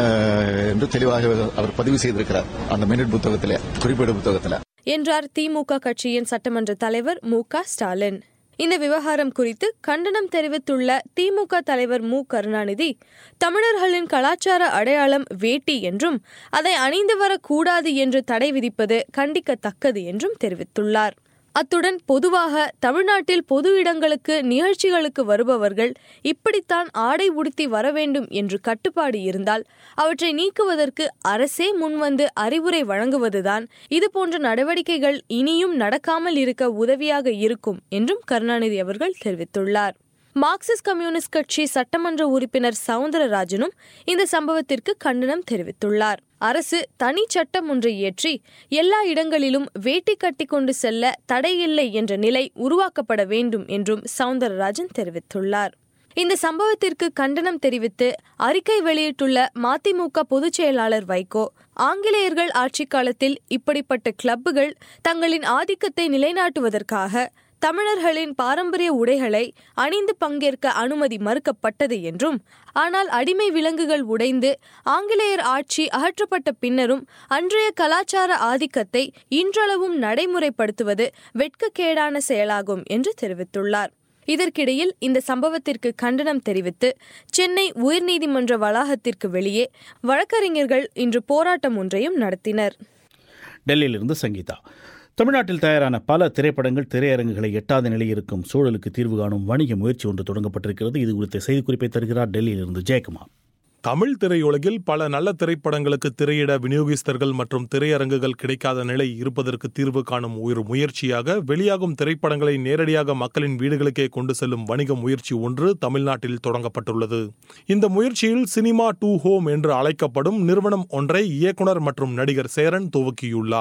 என்று தெளிவாக அவர் பதிவு செய்திருக்கிறார் அந்த மினிட் புத்தகத்திலே குறிப்பீடு புத்தகத்தில் என்றார் திமுக கட்சியின் சட்டமன்ற தலைவர் மு ஸ்டாலின் இந்த விவகாரம் குறித்து கண்டனம் தெரிவித்துள்ள திமுக தலைவர் மு கருணாநிதி தமிழர்களின் கலாச்சார அடையாளம் வேட்டி என்றும் அதை அணிந்து வரக்கூடாது என்று தடை விதிப்பது கண்டிக்கத்தக்கது என்றும் தெரிவித்துள்ளார் அத்துடன் பொதுவாக தமிழ்நாட்டில் பொது இடங்களுக்கு நிகழ்ச்சிகளுக்கு வருபவர்கள் இப்படித்தான் ஆடை உடுத்தி வர வேண்டும் என்று கட்டுப்பாடு இருந்தால் அவற்றை நீக்குவதற்கு அரசே முன்வந்து அறிவுரை வழங்குவதுதான் இதுபோன்ற நடவடிக்கைகள் இனியும் நடக்காமல் இருக்க உதவியாக இருக்கும் என்றும் கருணாநிதி அவர்கள் தெரிவித்துள்ளார் மார்க்சிஸ்ட் கம்யூனிஸ்ட் கட்சி சட்டமன்ற உறுப்பினர் சவுந்தரராஜனும் இந்த சம்பவத்திற்கு கண்டனம் தெரிவித்துள்ளார் அரசு தனி சட்டம் ஒன்றை இயற்றி எல்லா இடங்களிலும் வேட்டி கட்டி கொண்டு செல்ல தடையில்லை என்ற நிலை உருவாக்கப்பட வேண்டும் என்றும் சவுந்தரராஜன் தெரிவித்துள்ளார் இந்த சம்பவத்திற்கு கண்டனம் தெரிவித்து அறிக்கை வெளியிட்டுள்ள மதிமுக பொதுச் செயலாளர் வைகோ ஆங்கிலேயர்கள் ஆட்சி காலத்தில் இப்படிப்பட்ட கிளப்புகள் தங்களின் ஆதிக்கத்தை நிலைநாட்டுவதற்காக தமிழர்களின் பாரம்பரிய உடைகளை அணிந்து பங்கேற்க அனுமதி மறுக்கப்பட்டது என்றும் ஆனால் அடிமை விலங்குகள் உடைந்து ஆங்கிலேயர் ஆட்சி அகற்றப்பட்ட பின்னரும் அன்றைய கலாச்சார ஆதிக்கத்தை இன்றளவும் நடைமுறைப்படுத்துவது வெட்கக்கேடான செயலாகும் என்று தெரிவித்துள்ளார் இதற்கிடையில் இந்த சம்பவத்திற்கு கண்டனம் தெரிவித்து சென்னை உயர்நீதிமன்ற வளாகத்திற்கு வெளியே வழக்கறிஞர்கள் இன்று போராட்டம் ஒன்றையும் நடத்தினர் டெல்லியிலிருந்து சங்கீதா தமிழ்நாட்டில் தயாரான பல திரைப்படங்கள் திரையரங்குகளை எட்டாத நிலையில் இருக்கும் சூழலுக்கு தீர்வு காணும் வணிக முயற்சி ஒன்று தொடங்கப்பட்டிருக்கிறது இது குறித்த செய்திக்குறிப்பை தருகிறார் டெல்லியிலிருந்து ஜெயக்குமார் தமிழ் திரையுலகில் பல நல்ல திரைப்படங்களுக்கு திரையிட விநியோகஸ்தர்கள் மற்றும் திரையரங்குகள் கிடைக்காத நிலை இருப்பதற்கு தீர்வு காணும் ஒரு முயற்சியாக வெளியாகும் திரைப்படங்களை நேரடியாக மக்களின் வீடுகளுக்கே கொண்டு செல்லும் வணிக முயற்சி ஒன்று தமிழ்நாட்டில் தொடங்கப்பட்டுள்ளது இந்த முயற்சியில் சினிமா டூ ஹோம் என்று அழைக்கப்படும் நிறுவனம் ஒன்றை இயக்குனர் மற்றும் நடிகர் சேரன் துவக்கியுள்ளார்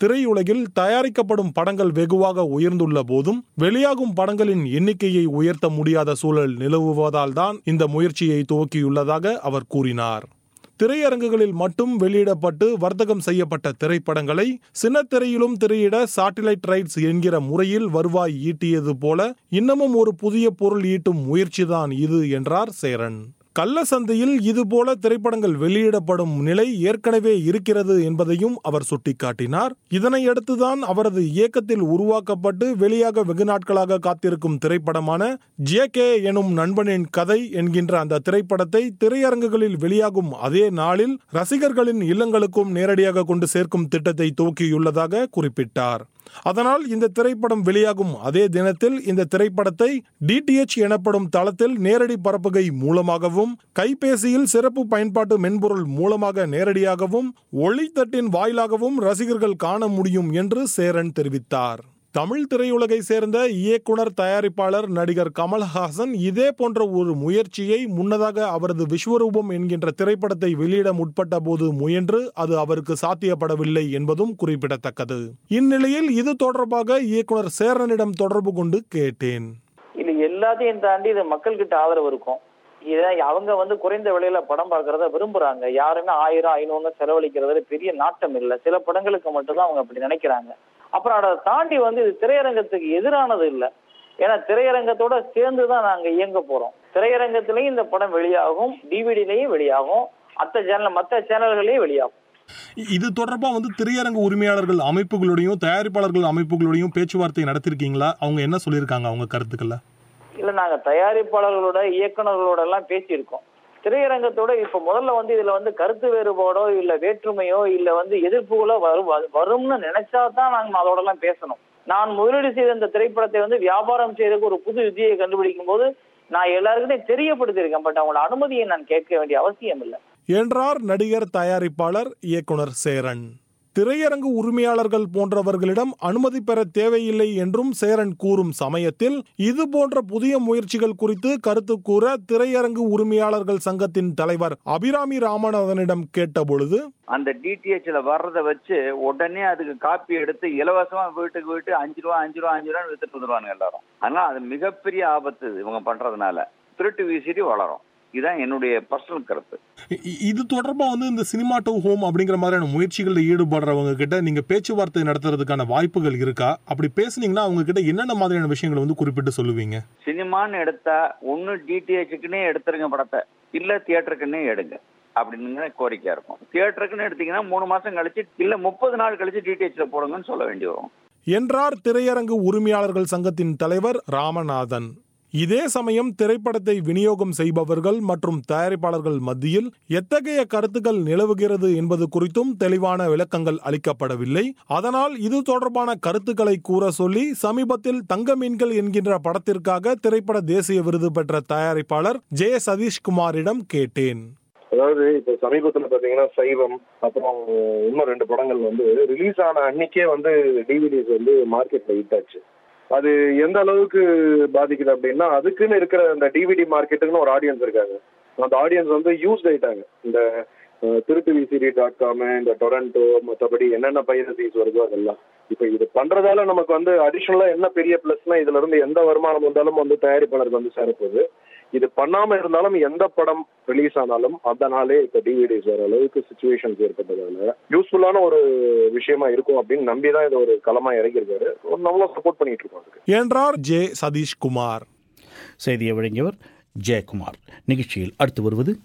திரையுலகில் தயாரிக்கப்படும் படங்கள் வெகுவாக உயர்ந்துள்ள போதும் வெளியாகும் படங்களின் எண்ணிக்கையை உயர்த்த முடியாத சூழல் நிலவுவதால் தான் இந்த முயற்சியை துவக்கியுள்ளதாக அவர் கூறினார் திரையரங்குகளில் மட்டும் வெளியிடப்பட்டு வர்த்தகம் செய்யப்பட்ட திரைப்படங்களை சின்னத்திரையிலும் திரையிட சாட்டிலைட் ரைட்ஸ் என்கிற முறையில் வருவாய் ஈட்டியது போல இன்னமும் ஒரு புதிய பொருள் ஈட்டும் முயற்சிதான் இது என்றார் சேரன் கள்ள சந்தையில் இதுபோல திரைப்படங்கள் வெளியிடப்படும் நிலை ஏற்கனவே இருக்கிறது என்பதையும் அவர் சுட்டிக்காட்டினார் இதனையடுத்துதான் அவரது இயக்கத்தில் உருவாக்கப்பட்டு வெளியாக வெகு நாட்களாக காத்திருக்கும் திரைப்படமான ஜே கே எனும் நண்பனின் கதை என்கின்ற அந்த திரைப்படத்தை திரையரங்குகளில் வெளியாகும் அதே நாளில் ரசிகர்களின் இல்லங்களுக்கும் நேரடியாக கொண்டு சேர்க்கும் திட்டத்தை துவக்கியுள்ளதாக குறிப்பிட்டார் அதனால் இந்த திரைப்படம் வெளியாகும் அதே தினத்தில் இந்த திரைப்படத்தை டிடிஎச் எனப்படும் தளத்தில் நேரடி பரப்புகை மூலமாகவும் கைபேசியில் சிறப்பு பயன்பாட்டு மென்பொருள் மூலமாக நேரடியாகவும் ஒளித்தட்டின் வாயிலாகவும் ரசிகர்கள் காண முடியும் என்று சேரன் தெரிவித்தார் தமிழ் திரையுலகை சேர்ந்த இயக்குனர் தயாரிப்பாளர் நடிகர் கமல்ஹாசன் இதே போன்ற ஒரு முயற்சியை முன்னதாக அவரது விஸ்வரூபம் என்கின்ற திரைப்படத்தை வெளியிட முற்பட்ட போது முயன்று அது அவருக்கு சாத்தியப்படவில்லை என்பதும் குறிப்பிடத்தக்கது இந்நிலையில் இது தொடர்பாக இயக்குனர் சேரனிடம் தொடர்பு கொண்டு கேட்டேன் இது எல்லாத்தையும் தாண்டி இது மக்கள்கிட்ட ஆதரவு இருக்கும் இதை அவங்க வந்து குறைந்த விலையில படம் பார்க்கறத விரும்புறாங்க யாருமே ஆயிரம் ஐநூறு செலவழிக்கிறதுல பெரிய நாட்டம் இல்லை சில படங்களுக்கு மட்டும்தான் அவங்க அப்படி நினைக்கிறாங்க அப்புறம் அதை தாண்டி வந்து இது திரையரங்கத்துக்கு எதிரானது இல்லை ஏன்னா திரையரங்கத்தோட சேர்ந்து தான் நாங்க இயங்க போறோம் திரையரங்கத்திலையும் இந்த படம் வெளியாகும் டிவிடிலையும் வெளியாகும் அத்த சேனல் மற்ற சேனல்களையும் வெளியாகும் இது தொடர்பா வந்து திரையரங்கு உரிமையாளர்கள் அமைப்புகளோடையும் தயாரிப்பாளர்கள் அமைப்புகளோடையும் பேச்சுவார்த்தை நடத்திருக்கீங்களா அவங்க என்ன சொல்லியிருக்காங்க அவங்க கருத்துக்கள்ல இல்ல நாங்க தயாரிப்பாளர்களோட இயக்குநர்களோட எல்லாம் பேசியிருக்கோம் திரையரங்கத்தோட இப்ப முதல்ல வந்து இதுல வந்து கருத்து வேறுபாடோ இல்ல வேற்றுமையோ இல்ல வந்து எதிர்ப்புகளோ வரும் வரும்னு நினைச்சா தான் நாங்க அதோட எல்லாம் பேசணும் நான் முதலீடு செய்த இந்த திரைப்படத்தை வந்து வியாபாரம் செய்யறதுக்கு ஒரு புது விதியை கண்டுபிடிக்கும் போது நான் எல்லாருக்கிட்டையும் தெரியப்படுத்தியிருக்கேன் பட் அவங்களோட அனுமதியை நான் கேட்க வேண்டிய அவசியம் இல்லை என்றார் நடிகர் தயாரிப்பாளர் இயக்குனர் சேரன் திரையரங்கு உரிமையாளர்கள் போன்றவர்களிடம் அனுமதி பெற தேவையில்லை என்றும் சேரன் கூறும் சமயத்தில் இது போன்ற புதிய முயற்சிகள் குறித்து கருத்து கூற திரையரங்கு உரிமையாளர்கள் சங்கத்தின் தலைவர் அபிராமி ராமநாதனிடம் கேட்டபொழுது அந்த டிடிஹெச்ல வர்றதை வச்சு உடனே அதுக்கு காப்பி எடுத்து இலவசமா வீட்டுக்கு வீட்டு அஞ்சு ரூபா அஞ்சு ரூபா அஞ்சு ரூபா வித்துட்டு வந்துருவாங்க எல்லாரும் அதனால அது மிகப்பெரிய ஆபத்து இவங்க பண்றதுனால திருட்டு விசிடி வளரும் இதுதான் என்னுடைய பர்சனல் கருத்து இது தொடர்பா வந்து இந்த சினிமா டு ஹோம் அப்படிங்கிற மாதிரியான முயற்சிகளில் ஈடுபடுறவங்க கிட்ட நீங்க பேச்சுவார்த்தை நடத்துறதுக்கான வாய்ப்புகள் இருக்கா அப்படி பேசுனீங்கன்னா அவங்க கிட்ட என்னென்ன மாதிரியான விஷயங்களை வந்து குறிப்பிட்டு சொல்லுவீங்க சினிமான்னு எடுத்தா ஒன்னு டிடிஹெச்சுக்குன்னே எடுத்துருங்க படத்தை இல்ல தியேட்டருக்குன்னே எடுங்க அப்படின்னு கோரிக்கையா இருக்கும் தியேட்டருக்குன்னு எடுத்தீங்கன்னா மூணு மாசம் கழிச்சு இல்ல முப்பது நாள் கழிச்சு டிடிஹெச்ல போடுங்கன்னு சொல்ல வேண்டி வரும் என்றார் திரையரங்கு உரிமையாளர்கள் சங்கத்தின் தலைவர் ராமநாதன் இதே சமயம் திரைப்படத்தை விநியோகம் செய்பவர்கள் மற்றும் தயாரிப்பாளர்கள் மத்தியில் எத்தகைய கருத்துக்கள் நிலவுகிறது என்பது குறித்தும் தெளிவான விளக்கங்கள் அளிக்கப்படவில்லை அதனால் இது தொடர்பான கருத்துக்களை கூற சொல்லி சமீபத்தில் தங்க மீன்கள் என்கின்ற படத்திற்காக திரைப்பட தேசிய விருது பெற்ற தயாரிப்பாளர் ஜெய சதீஷ்குமாரிடம் கேட்டேன் அதாவது இப்ப சமீபத்துல பாத்தீங்கன்னா சைவம் அப்புறம் இன்னும் ரெண்டு படங்கள் வந்து ரிலீஸ் ஆன அன்னைக்கே வந்து டிவிடிஸ் வந்து மார்க்கெட்ல ஹிட் அது எந்த அளவுக்கு பாதிக்குது அப்படின்னா அதுக்குன்னு இருக்கிற அந்த டிவிடி மார்க்கெட்டுக்குன்னு ஒரு ஆடியன்ஸ் இருக்காங்க அந்த ஆடியன்ஸ் வந்து யூஸ்ட் ஆயிட்டாங்க இந்த திருட்டு விசிடி டாட் காம் இந்த டொரண்டோ மற்றபடி என்னென்ன பைரசிஸ் வருதோ அதெல்லாம் இப்போ இது பண்றதால நமக்கு வந்து அடிஷனலா என்ன பெரிய பிளஸ்னா இதுல இருந்து எந்த வருமானம் வந்தாலும் வந்து தயாரிப்பாளருக்கு வந்து சேரப்போகுது இது பண்ணாம இருந்தாலும் எந்த படம் ரிலீஸ் ஆனாலும் அந்த நாளே இப்ப டிவிடிஸ் வர அளவுக்கு சுச்சுவேஷன்ஸ் ஏற்பட்டதால யூஸ்ஃபுல்லான ஒரு விஷயமா இருக்கும் அப்படின்னு நம்பிதான் இதை ஒரு களமா இறங்கியிருக்காரு நம்மளும் சப்போர்ட் பண்ணிட்டு இருக்கோம் அதுக்கு என்றார் ஜே சதீஷ்குமார் செய்தியை வழங்கியவர் ஜெயக்குமார் நிகழ்ச்சியில் அடுத்து வருவது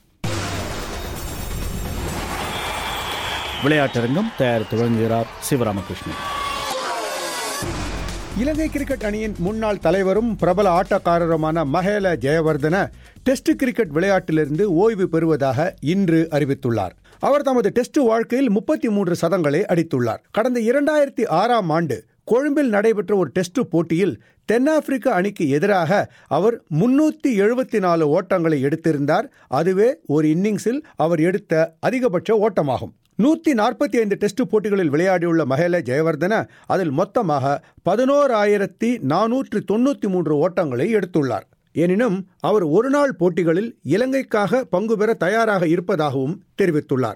விளையாட்டரங்கம் தயாரித்து வழங்குகிறார் சிவராமகிருஷ்ணன் இலங்கை கிரிக்கெட் அணியின் முன்னாள் தலைவரும் பிரபல ஆட்டக்காரருமான மகேல ஜெயவர்தன டெஸ்ட் கிரிக்கெட் விளையாட்டிலிருந்து ஓய்வு பெறுவதாக இன்று அறிவித்துள்ளார் அவர் தமது டெஸ்ட் வாழ்க்கையில் முப்பத்தி மூன்று சதங்களை அடித்துள்ளார் கடந்த இரண்டாயிரத்தி ஆறாம் ஆண்டு கொழும்பில் நடைபெற்ற ஒரு டெஸ்ட் போட்டியில் தென்னாப்பிரிக்க அணிக்கு எதிராக அவர் முன்னூத்தி எழுபத்தி நாலு ஓட்டங்களை எடுத்திருந்தார் அதுவே ஒரு இன்னிங்ஸில் அவர் எடுத்த அதிகபட்ச ஓட்டமாகும் நூத்தி நாற்பத்தி ஐந்து டெஸ்ட் போட்டிகளில் விளையாடியுள்ள மகேல ஜெயவர்தன அதில் மொத்தமாக பதினோராயிரத்தி நானூற்றி தொண்ணூத்தி மூன்று ஓட்டங்களை எடுத்துள்ளார் எனினும் அவர் ஒருநாள் போட்டிகளில் இலங்கைக்காக பங்கு பெற தயாராக இருப்பதாகவும் தெரிவித்துள்ளார்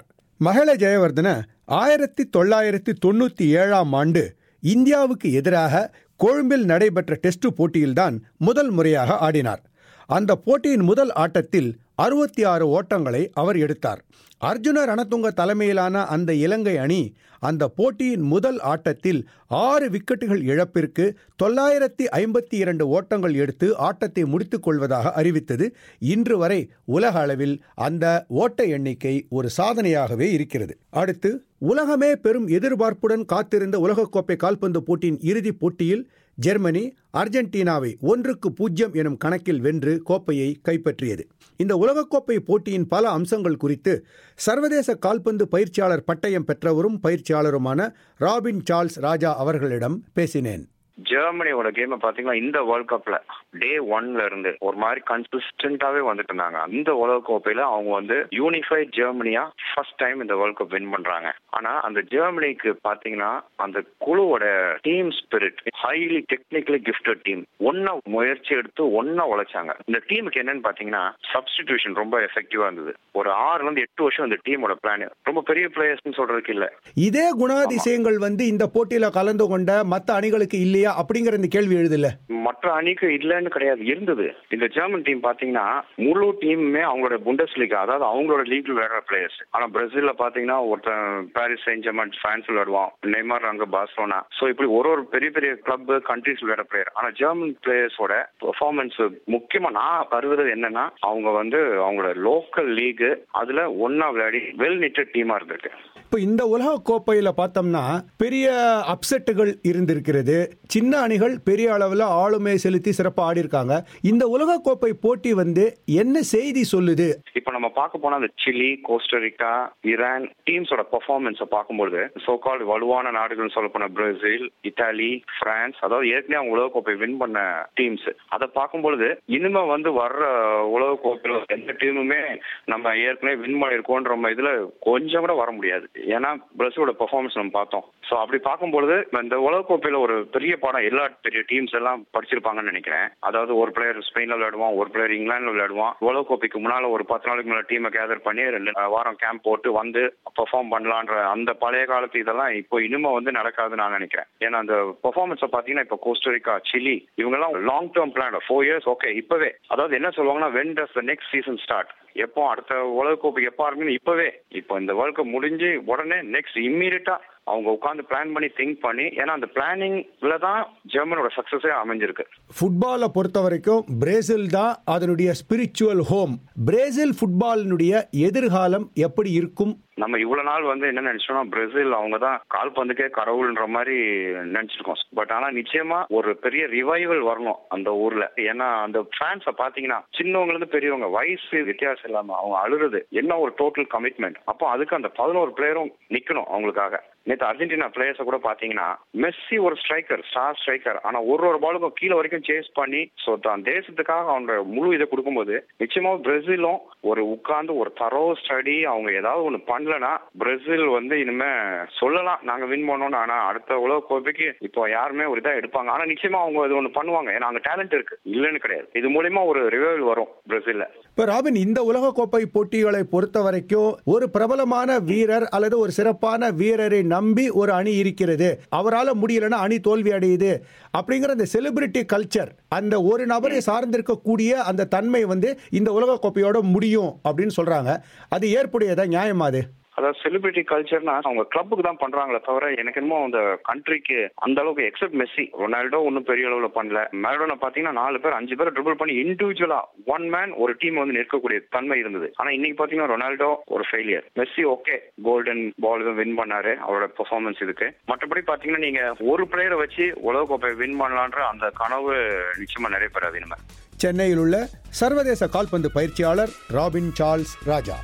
மகள ஜெயவர்தன ஆயிரத்தி தொள்ளாயிரத்தி தொண்ணூற்றி ஏழாம் ஆண்டு இந்தியாவுக்கு எதிராக கொழும்பில் நடைபெற்ற டெஸ்ட் போட்டியில்தான் முதல் முறையாக ஆடினார் அந்த போட்டியின் முதல் ஆட்டத்தில் அறுபத்தி ஆறு ஓட்டங்களை அவர் எடுத்தார் அர்ஜுன ரணதுங்க தலைமையிலான அந்த இலங்கை அணி அந்த போட்டியின் முதல் ஆட்டத்தில் ஆறு விக்கெட்டுகள் இழப்பிற்கு தொள்ளாயிரத்தி ஐம்பத்தி இரண்டு ஓட்டங்கள் எடுத்து ஆட்டத்தை முடித்துக் கொள்வதாக அறிவித்தது இன்று வரை உலக அளவில் அந்த ஓட்ட எண்ணிக்கை ஒரு சாதனையாகவே இருக்கிறது அடுத்து உலகமே பெரும் எதிர்பார்ப்புடன் காத்திருந்த உலகக்கோப்பை கால்பந்து போட்டியின் இறுதிப் போட்டியில் ஜெர்மனி அர்ஜென்டினாவை ஒன்றுக்கு பூஜ்ஜியம் எனும் கணக்கில் வென்று கோப்பையை கைப்பற்றியது இந்த உலகக்கோப்பை போட்டியின் பல அம்சங்கள் குறித்து சர்வதேச கால்பந்து பயிற்சியாளர் பட்டயம் பெற்றவரும் பயிற்சியாளருமான ராபின் சார்ல்ஸ் ராஜா அவர்களிடம் பேசினேன் ஜெர்மனியோட கேம் பாத்தீங்கன்னா இந்த வேர்ல்ட் கப்ல டே ஒன்ல இருந்து ஒரு மாதிரி கன்சிஸ்டன்டாவே வந்துட்டு இருந்தாங்க அந்த உலக கோப்பையில அவங்க வந்து யூனிஃபைட் ஜெர்மனியா ஃபர்ஸ்ட் டைம் இந்த வேர்ல்ட் கப் வின் பண்றாங்க ஆனா அந்த ஜெர்மனிக்கு பாத்தீங்கன்னா அந்த குழுவோட team spirit highly technically gifted team ஒன்னா முயற்சி எடுத்து ஒன்னா உழைச்சாங்க இந்த டீமுக்கு என்னன்னு பாத்தீங்கன்னா சப்ஸ்டிடியூஷன் ரொம்ப எஃபெக்டிவா இருந்தது ஒரு ஆறுல இருந்து எட்டு வருஷம் இந்த டீமோட பிளான் ரொம்ப பெரிய பிளேயர்ஸ் சொல்றதுக்கு இல்ல இதே குணாதிசயங்கள் வந்து இந்த போட்டியில கலந்து கொண்ட மற்ற அணிகளுக்கு இல்லையா அப்படிங்கிற இந்த கேள்வி எழுதுல மற்ற அணிக்கு இல்லைன்னு கிடையாது இருந்தது இந்த ஜெர்மன் டீம் பாத்தீங்கன்னா முழு டீமுமே அவங்களோட புண்டஸ் லீக் அதாவது அவங்களோட லீக்ல விளையாடுற பிளேயர்ஸ் ஆனா பிரேசில்ல பாத்தீங்கன்னா ஒருத்தன் பாரிஸ் செயின்ட் ஜெர்மன் பிரான்ஸ் விளையாடுவான் நெய்மார் அங்க பார்சலோனா சோ இப்படி ஒரு ஒரு பெரிய பெரிய கிளப் கண்ட்ரிஸ் விளையாடுற பிளேயர் ஆனா ஜெர்மன் பிளேயர்ஸோட பெர்ஃபார்மன்ஸ் முக்கியமா நான் கருதுறது என்னன்னா அவங்க வந்து அவங்களோட லோக்கல் லீக் அதுல ஒன்னா விளையாடி வெல் நிட்டட் டீமா இருந்திருக்கு இப்போ இந்த உலக கோப்பையில் பார்த்தோம்னா பெரிய அப்செட்டுகள் இருந்திருக்கிறது சின்ன அணிகள் பெரிய அளவில் ஆளுமை செலுத்தி சிறப்பாக ஆடி இருக்காங்க இந்த உலக கோப்பை போட்டி வந்து என்ன செய்தி சொல்லுது இப்ப நம்ம பார்க்க போனா அந்த சிலி கோஸ்டரிக்கா ஈரான் டீம்ஸோட பெர்ஃபார்மன்ஸை பார்க்கும்போது சோகால் வலுவான நாடுகள்னு சொல்ல போன பிரேசில் இத்தாலி பிரான்ஸ் அதாவது ஏற்கனவே அவங்க உலக கோப்பை வின் பண்ண டீம்ஸ் அதை பார்க்கும்பொழுது இனிமே வந்து வர்ற உலக கோப்பையில் எந்த டீமுமே நம்ம ஏற்கனவே வின் பண்ணிருக்கோன்ற இதுல கொஞ்சம் கூட வர முடியாது ஏன்னா பிரேசிலோட பெர்ஃபார்மன்ஸ் நம்ம பார்த்தோம் ஸோ அப்படி பார்க்கும்பொழுது இந்த உலக கோப்பையில ஒரு பெரிய பாடம் எல்லா பெரிய டீம்ஸ் எல்லாம் படிச்சிருப்பாங்கன்னு நினைக்கிறேன் அதாவது ஒரு பிளேயர் ஸ்பெயின்ல விளையாடுவான் ஒரு பிளேயர் இங்கிலாந்துல விளையாடுவான் உலக கோப்பைக்கு முன்னால ஒரு பத்து நாளைக்கு முன்னாடி டீமை கேதர் பண்ணி ரெண்டு வாரம் கேம்ப் போட்டு வந்து பெர்ஃபார்ம் பண்ணலான்ற அந்த பழைய காலத்து இதெல்லாம் இப்போ இனிமே வந்து நடக்காதுன்னு நான் நினைக்கிறேன் ஏன்னா அந்த பெர்ஃபார்மன்ஸை பார்த்தீங்கன்னா இப்போ கோஸ்டரிக்கா சிலி இவங்கெல்லாம் long term plan four years okay இப்பவே அதாவது என்ன சொல்லுவாங்கன்னா when does the next season start எப்போ அடுத்த உலக கோப்பை எப்போ ஆரம்பிக்கணும் இப்பவே இப்போ இந்த வேர்ல்ட் கப் முடிஞ்சு உடனே நெக்ஸ்ட் இம்மீடியட்டா அவங்க உட்காந்து பிளான் பண்ணி திங்க் பண்ணி ஏன்னா அந்த பிளானிங்ல தான் ஜெர்மனோட சக்சஸே அமைஞ்சிருக்கு ஃபுட்பாலை பொறுத்த வரைக்கும் பிரேசில் தான் அதனுடைய ஸ்பிரிச்சுவல் ஹோம் பிரேசில் ஃபுட்பாலினுடைய எதிர்காலம் எப்படி இருக்கும் நம்ம இவ்வளவு நாள் வந்து என்ன நினைச்சோம்னா பிரேசில் அவங்க தான் கால்பந்துக்கே கடவுள்ன்ற மாதிரி நினைச்சிருக்கோம் பட் ஆனா நிச்சயமா ஒரு பெரிய ரிவைவல் வரணும் அந்த ஊர்ல ஏன்னா அந்த ஃபேன்ஸ பாத்தீங்கன்னா சின்னவங்க இருந்து பெரியவங்க வயசு வித்தியாசம் இல்லாம அவங்க அழுறது என்ன ஒரு டோட்டல் கமிட்மெண்ட் அப்போ அதுக்கு அந்த பதினோரு பிளேயரும் நிக்கணும் அவங்களுக்காக நேற்று அர்ஜென்டினா பிளேயர்ஸை கூட பாத்தீங்கன்னா மெஸ்ஸி ஒரு ஸ்ட்ரைக்கர் ஸ்டார் ஸ்ட்ரைக்கர் ஆனா ஒரு ஒரு பாலுக்கும் கீழே வரைக்கும் சேஸ் பண்ணி ஸோ தான் தேசத்துக்காக அவங்க முழு இதை கொடுக்கும்போது நிச்சயமா பிரேசிலும் ஒரு உட்கார்ந்து ஒரு தரோ ஸ்டடி அவங்க ஏதாவது ஒன்று பண்ணலன்னா பிரேசில் வந்து இனிமே சொல்லலாம் நாங்க வின் பண்ணோம்னு ஆனா அடுத்த உலக கோப்பைக்கு இப்போ யாருமே ஒரு இதா எடுப்பாங்க ஆனா நிச்சயமா அவங்க இது ஒன்று பண்ணுவாங்க ஏன்னா அங்க டேலண்ட் இருக்கு இல்லைன்னு கிடையாது இது மூலியமா ஒரு ரிவைவல் வரும் பிரேசில்ல இப்போ ராபின் இந்த உலகக்கோப்பை போட்டிகளை பொறுத்த வரைக்கும் ஒரு பிரபலமான வீரர் அல்லது ஒரு சிறப்பான வீரரை நம்பி ஒரு அணி இருக்கிறது அவரால் முடியலன்னா அணி தோல்வி அடையுது அப்படிங்கிற அந்த செலிபிரிட்டி கல்ச்சர் அந்த ஒரு நபரை சார்ந்திருக்கக்கூடிய அந்த தன்மை வந்து இந்த உலகக்கோப்பையோட முடியும் அப்படின்னு சொல்றாங்க அது ஏற்புடையதா நியாயமா அது அதாவது செலிபிரிட்டி கல்ச்சர்னா அவங்க கிளப்புக்கு தான் பண்றாங்களே தவிர எனக்கு என்னமோ அந்த கண்ட்ரிக்கு அந்த அளவுக்கு எக்ஸப்ட் மெஸ்ஸி ரொனால்டோ ஒன்றும் பெரிய அளவுல பண்ணல மேரடோனா பாத்தீங்கன்னா நாலு பேர் அஞ்சு பேர் ட்ரிபிள் பண்ணி இண்டிவிஜுவலா ஒன் மேன் ஒரு டீம் வந்து நிற்கக்கூடிய தன்மை இருந்தது ஆனா இன்னைக்கு பாத்தீங்கன்னா ரொனால்டோ ஒரு failure Messi okay golden ball win பண்ணாரு அவரோட பெர்ஃபார்மன்ஸ் இதுக்கு மற்றபடி பாத்தீங்கன்னா நீங்க ஒரு பிளேயரை வச்சு உலக கோப்பை வின் பண்ணலான்ற அந்த கனவு நிச்சயமா நிறைவேறாது இனிமே சென்னையில் உள்ள சர்வதேச கால்பந்து பயிற்சியாளர் ராபின் சார்ல்ஸ் ராஜா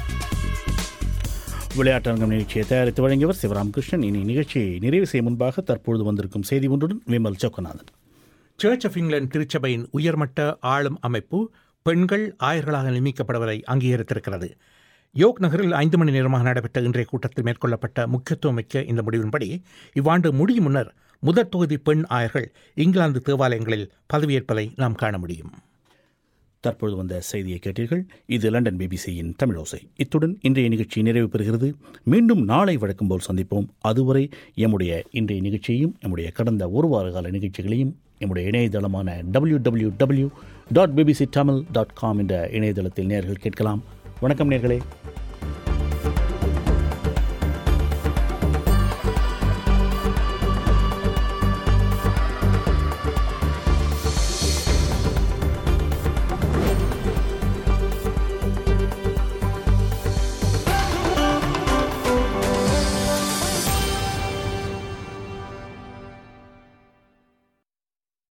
விளையாட்டரங்கம் நிகழ்ச்சியை தயாரித்து வழங்கியவர் சிவராம் கிருஷ்ணன் இனி நிகழ்ச்சியை நிறைவு செய்ய முன்பாக தற்பொழுது வந்திருக்கும் செய்தி ஒன்றுடன் Vimal Sokkanathan Church of England திருச்சபையின் உயர்மட்ட ஆளும் அமைப்பு பெண்கள் ஆயர்களாக நியமிக்கப்படுவதை அங்கீகரித்திருக்கிறது யோக் நகரில் ஐந்து மணி நேரமாக நடைபெற்ற இன்றைய கூட்டத்தில் மேற்கொள்ளப்பட்ட முக்கியத்துவமிக்க இந்த முடிவின்படி இவ்வாண்டு முடியும் முன்னர் முதற் தொகுதி பெண் ஆயர்கள் இங்கிலாந்து தேவாலயங்களில் பதவியேற்பதை நாம் காண முடியும் தற்பொழுது வந்த செய்தியை கேட்டீர்கள் இது லண்டன் பிபிசியின் தமிழோசை இத்துடன் இன்றைய நிகழ்ச்சி நிறைவு பெறுகிறது மீண்டும் நாளை வழக்கம் போல் சந்திப்போம் அதுவரை எம்முடைய இன்றைய நிகழ்ச்சியையும் எம்முடைய கடந்த ஒரு வார கால நிகழ்ச்சிகளையும் எம்முடைய இணையதளமான W W W dot BBC Tamil dot com என்ற இணையதளத்தில் நேர்கள் கேட்கலாம் வணக்கம் நேர்களே